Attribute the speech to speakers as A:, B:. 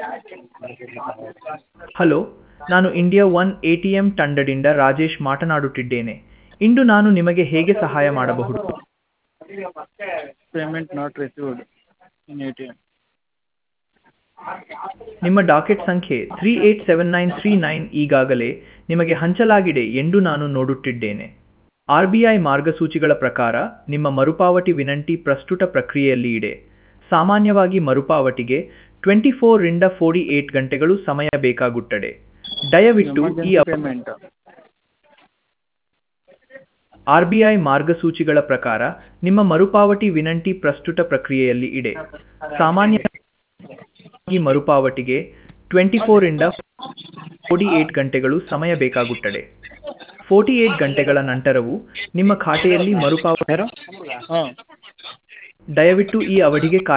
A: Hello ನಾನು India one A T M ತಂಡದಿಂದ ರಾಜೇಶ್ ಮಾತನಾಡುತ್ತಿದ್ದೇನೆ ಇಂದು ನಾನು ನಿಮಗೆ ಹೇಗೆ ಸಹಾಯ ಮಾಡಬಹುದು
B: payment not received in ATM.
A: ನಿಮ್ಮ ಡಾಕೆಟ್ ಸಂಖ್ಯೆ three eight seven nine three nine ಈಗಾಗಲೇ ನಿಮಗೆ ಹಂಚಲಾಗಿದೆ ಎಂದು ನಾನು ನೋಡುತ್ತಿದ್ದೇನೆ ಆರ್ ಬಿ ಐ ಮಾರ್ಗಸೂಚಿಗಳ ಪ್ರಕಾರ ನಿಮ್ಮ ಮರುಪಾವತಿ ವಿನಂತಿ ಪ್ರಸ್ತುತ ಪ್ರಕ್ರಿಯೆಯಲ್ಲಿ ಇದೆ ಸಾಮಾನ್ಯವಾಗಿ ಮರುಪಾವತಿಗೆ ಟ್ವೆಂಟಿ ಫೋರಿಂದ ಫೋರ್ಟಿ ಏಟ್ ಗಂಟೆಗಳು ಸಮಯ ಬೇಕಾಗುತ್ತದೆ ದಯವಿಟ್ಟು ಈ
B: Emergency
A: ಅಪ-
B: payment.
A: ಆರ್ ಬಿ ಐ ಮಾರ್ಗಸೂಚಿಗಳ ಪ್ರಕಾರ ನಿಮ್ಮ ಮರುಪಾವತಿ ವಿನಂತಿ ಪ್ರಸ್ತುತ ಪ್ರಕ್ರಿಯೆಯಲ್ಲಿ ಇದೆ ಸಾಮಾನ್ಯವಾಗಿ ಮರುಪಾವತಿಗೆ ಟ್ವೆಂಟಿ ಫೋರಿಂದ ಫೋರ್ಟಿ ಏಟ್ ಗಂಟೆಗಳು ಸಮಯ ಬೇಕಾಗುತ್ತದೆ ಫೋರ್ಟಿ ಏಟ್ ಗಂಟೆಗಳ ನಂತರವೂ ನಿಮ್ಮ ಖಾತೆಯಲ್ಲಿ ಮರುಪಾವತಿ
B: ಯಾರು ಹಾಂ
A: ದಯವಿಟ್ಟು ಈ ಅವಧಿಗೆ ಕಾಯ್ದು